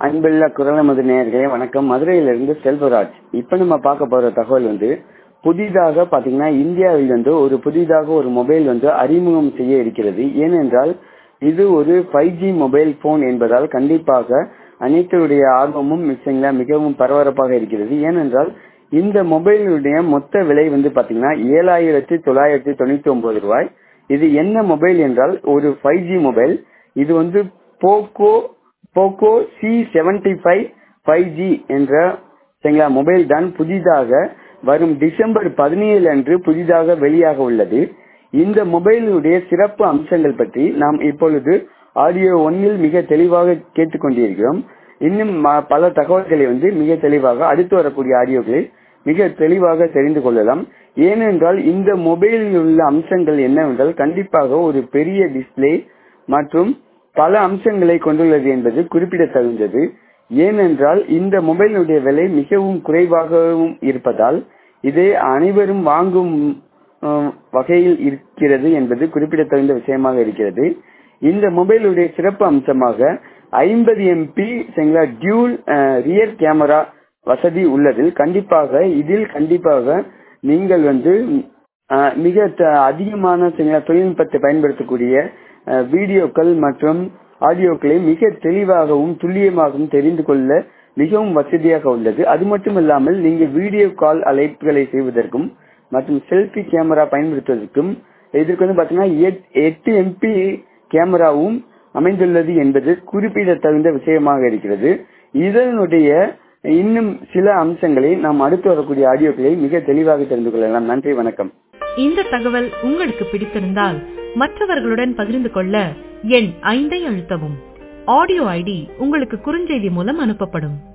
அன்புள்ள குரலமது நேயர்களே வணக்கம் மதுரையிலிருந்து செல்வராஜ் இப்ப நம்ம பார்க்க போற தகவல் வந்து புதிதாக பாத்தீங்கன்னா இந்தியாவில் வந்து ஒரு புதிதாக ஒரு மொபைல் வந்து அறிமுகம் செய்ய இருக்கிறது ஏனென்றால் இது ஒரு ஃபைவ் ஜி மொபைல் போன் என்பதால் கண்டிப்பாக அனைத்தருடைய ஆர்வமும் மிச்சங்களா மிகவும் பரபரப்பாக இருக்கிறது ஏனென்றால் இந்த மொபைலுடைய மொத்த விலை வந்து பாத்தீங்கன்னா ஏழாயிரத்தி தொள்ளாயிரத்தி தொண்ணூத்தி ஒன்பது ரூபாய் இது என்ன மொபைல் என்றால் ஒரு ஃபைவ் ஜி மொபைல் இது வந்து Poco Poco C seventy five five G என்ற சரிங்களா மொபைல் தான் புதிதாக வரும் டிசம்பர் பதினேழு அன்று புதிதாக வெளியாக உள்ளது இந்த மொபைலுடைய சிறப்பு அம்சங்கள் பற்றி நாம் இப்பொழுது ஆடியோ ஒன்னில் மிக தெளிவாக கேட்டுக்கொண்டிருக்கிறோம் இன்னும் ம- பல தகவல்களை வந்து மிக தெளிவாக அடுத்து வரக்கூடிய ஆடியோக்களில் மிக தெளிவாக தெரிந்து கொள்ளலாம் ஏனென்றால் இந்த மொபைலில் உள்ள அம்சங்கள் என்னவென்றால் கண்டிப்பாக ஒரு பெரிய டிஸ்ப்ளே மற்றும் பல அம்சங்களை கொண்டுள்ளது என்பது குறிப்பிடத்தகுந்தது ஏனென்றால் இந்த மொபைலுடைய விலை மிகவும் குறைவாகவும் இருப்பதால் இதை அனைவரும் வாங்கும் அஹ், வகையில் இருக்கிறது என்பது குறிப்பிடத்தகுந்த விஷயமாக இருக்கிறது இந்த மொபைலுடைய சிறப்பு அம்சமாக ஐம்பது எம்பி டியூல் ரியர் கேமரா வசதி உள்ளது கண்டிப்பாக இதில் கண்டிப்பாக நீங்கள் வந்து அஹ், மிக த- அதிகமான சரிங்களா, தொழில்நுட்பத்தை பயன்படுத்தக்கூடிய அஹ், வீடியோக்கள் மற்றும் ஆடியோக்களை மிக தெளிவாகவும் துல்லியமாகவும் தெரிந்து கொள்ள மிகவும் வசதியாக உள்ளது அது மட்டும் இல்லாமல் நீங்க வீடியோ கால் அழைப்புகளை செய்வதற்கும் மற்றும் செல்ஃபி கேமரா பயன்படுத்துவதற்கும் இதற்கு வந்து பாத்தீங்கன்னா எட்- எட்டு எம்பி கேமராவும் அமைந்துள்ளது என்பது குறிப்பிடத்தகுந்த விஷயமாக இருக்கிறது இதனுடைய இன்னும் சில அம்சங்களை நாம் அடுத்து வரக்கூடிய ஆடியோக்களை மிக தெளிவாக தெரிந்து கொள்ளலாம் நன்றி வணக்கம் இந்த தகவல் உங்களுக்கு பிடித்திருந்தால் மற்றவர்களுடன் பகிர்ந்து கொள்ள எண் ஐந்தை அழுத்தவும் ஆடியோ ஐடி உங்களுக்கு குறுஞ்செய்தி மூலம் அனுப்பப்படும்